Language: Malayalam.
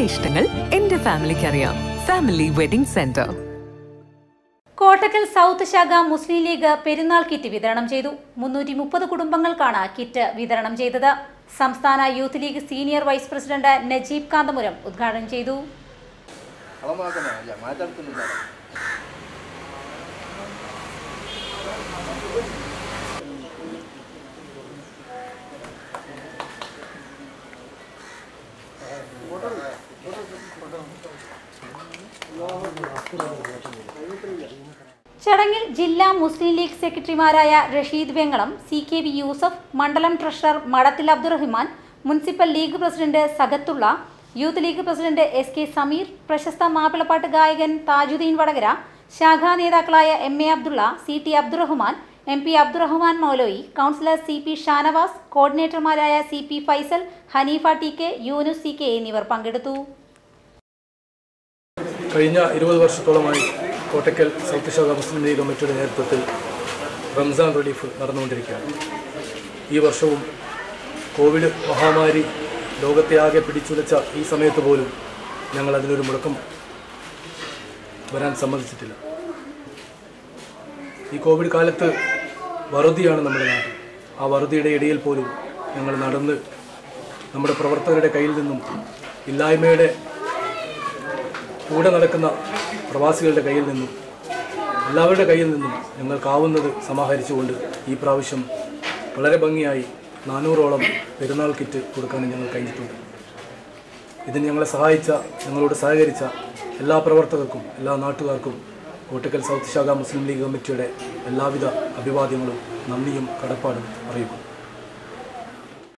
എന്റെ ഇഷ്ടങ്ങൾ എന്റെ ഫാമിലിക്ക് അറിയാം family wedding centre Kottakkal south ശാഖ മുസ്ലിം ലീഗ് പെരുന്നാൾ കിറ്റ് വിതരണം ചെയ്തു മുന്നൂറ്റി മുപ്പത് കുടുംബങ്ങൾക്കാണ് കിറ്റ് വിതരണം ചെയ്തത് സംസ്ഥാന Youth League senior vice president Najeeb Kanthapuram ഉദ്ഘാടനം ചെയ്തു ചടങ്ങിൽ ജില്ലാ മുസ്ലിം ലീഗ് സെക്രട്ടറിമാരായ Rasheed Vengalam C K V Yusuf മണ്ഡലം treasurer Madathil Abdurahiman municipal League president Sagathulla Youth League president S K Sameer പ്രശസ്ത മാപ്പിളപ്പാട്ട് ഗായകൻ താജുദ്ദീൻ വടകര ശാഖാ നേതാക്കളായ M A Abdulla C T Abdurahman M P Abdurahman Moulavi councillor C P Shanavas കോർഡിനേറ്റർമാരായ C P Faisal Haneefa T K Yunus C K എന്നിവർ പങ്കെടുത്തു കഴിഞ്ഞ ഇരുപത് വർഷത്തോളമായി കോട്ടക്കൽ സൗത്ത് ശാഖ മുസ്ലിം ലീഗ് കമ്മിറ്റിയുടെ നേതൃത്വത്തിൽ റംസാൻ റിലീഫ് നടന്നുകൊണ്ടിരിക്കുകയാണ് ഈ വർഷവും കോവിഡ് മഹാമാരി ലോകത്തെ ആകെ പിടിച്ചുലച്ച ഈ സമയത്ത് പോലും ഞങ്ങൾ അതിനൊരു മുടക്കം വരാൻ സമ്മതിച്ചിട്ടില്ല ഈ കോവിഡ് കാലത്ത് വറുതിയാണ് നമ്മുടെ നാട്ടിൽ ആ വറുതിയുടെ ഇടയിൽ പോലും ഞങ്ങൾ നടന്ന് നമ്മുടെ പ്രവർത്തകരുടെ കയ്യിൽ നിന്നും ഇല്ലായ്മയുടെ കൂടെ നടക്കുന്ന പ്രവാസികളുടെ കയ്യിൽ നിന്നും എല്ലാവരുടെ കയ്യിൽ നിന്നും ഞങ്ങൾക്കാവുന്നത് സമാഹരിച്ചുകൊണ്ട് ഈ പ്രാവശ്യം വളരെ ഭംഗിയായി നാനൂറോളം പെരുന്നാൾ കിറ്റ് കൊടുക്കാനും ഞങ്ങൾ കഴിഞ്ഞിട്ടുണ്ട് ഇതിന് ഞങ്ങളെ സഹായിച്ച ഞങ്ങളോട് സഹകരിച്ച എല്ലാ പ്രവർത്തകർക്കും എല്ലാ നാട്ടുകാർക്കും കോട്ടക്കൽ സൗത്ത് ശാഖ മുസ്ലിം ലീഗ് കമ്മിറ്റിയുടെ എല്ലാവിധ അഭിവാദ്യങ്ങളും നന്ദിയും കടപ്പാടും അറിയിക്കുന്നു